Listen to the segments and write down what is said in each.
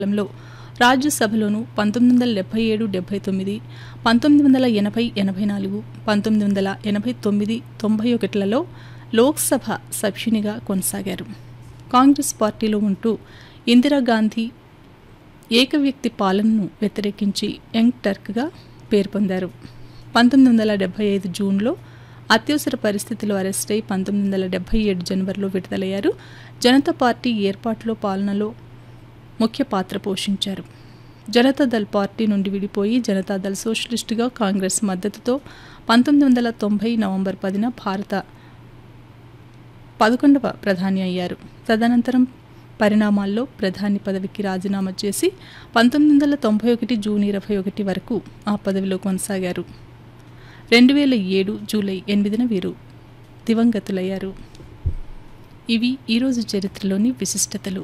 కాలంలో రాజ్యసభలోను పంతొమ్మిది వందల డెబ్బై ఏడు డెబ్బై తొమ్మిది పంతొమ్మిది వందల ఎనభై ఎనభై నాలుగు పంతొమ్మిది వందల ఎనభై తొమ్మిది తొంభై ఒకటిలలో లోక్సభ సభ్యునిగా కొనసాగారు కాంగ్రెస్ పార్టీలో ఉంటూ ఇందిరాగాంధీ ఏకవ్యక్తి పాలనను వ్యతిరేకించి యంగ్ టర్క్గా పేరు పొందారు పంతొమ్మిది వందల డెబ్బై ఐదు జూన్లో అత్యవసర పరిస్థితిలో అరెస్ట్ అయి పంతొమ్మిది వందల డెబ్బై ఏడు జనవరిలో విడుదలయ్యారు జనతా పార్టీ ఏర్పాటులో పాలనలో ముఖ్య పాత్ర పోషించారు జనతాదళ్ పార్టీ నుండి విడిపోయి జనతాదళ్ సోషలిస్టుగా కాంగ్రెస్ మద్దతుతో పంతొమ్మిది వందల తొంభై నవంబర్ పదిన భారత పదకొండవ ప్రధాని అయ్యారు తదనంతరం పరిణామాల్లో ప్రధాని పదవికి రాజీనామా చేసి పంతొమ్మిది వందల తొంభై ఒకటి జూన్ ఇరవై ఒకటి వరకు ఆ పదవిలో కొనసాగారు రెండు వేల ఏడు జూలై ఎనిమిదిన వీరు దివంగతులయ్యారు ఇవి ఈరోజు చరిత్రలోని విశిష్టతలు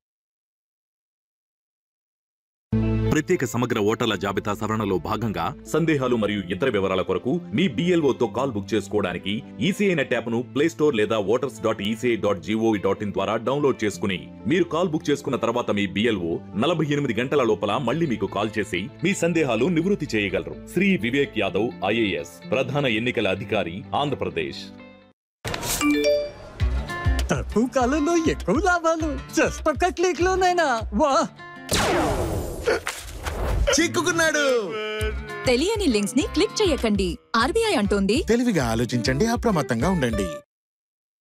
ప్రత్యేక సమగ్ర ఓటర్ల జాబితా సవరణలో భాగంగా సందేహాలు మరియు ఇతర వివరాల కొరకు మీ BLO తో కాల్ బుక్ చేసుకోవడానికి ఈసీఐ నెట్ యాప్ ను ప్లే స్టోర్ లేదా voters dot ECI dot GOV dot in ద్వారా డౌన్లోడ్ చేసుకుని మీరు కాల్ బుక్ చేసుకున్న తర్వాత మీ బిఎల్ఓ నలభై ఎనిమిది గంటల లోపల మళ్ళీ మీకు కాల్ చేసి మీ సందేహాలు నివృత్తి చేయగలరు శ్రీ వివేక్ యాదవ్ ఐఏఎస్ ప్రధాన ఎన్నికల అధికారి ఆంధ్రప్రదేశ్ తక్కువ కాలంలో ఎక్కువ లాభాలు జస్ట్ ఒక్క క్లిక్ లోనైనా వా చిక్కుకున్నాడు తెలియని లింక్స్ ని క్లిక్ చేయకండి ఆర్బీఐ అంటోంది తెలివిగా ఆలోచించండి అప్రమత్తంగా ఉండండి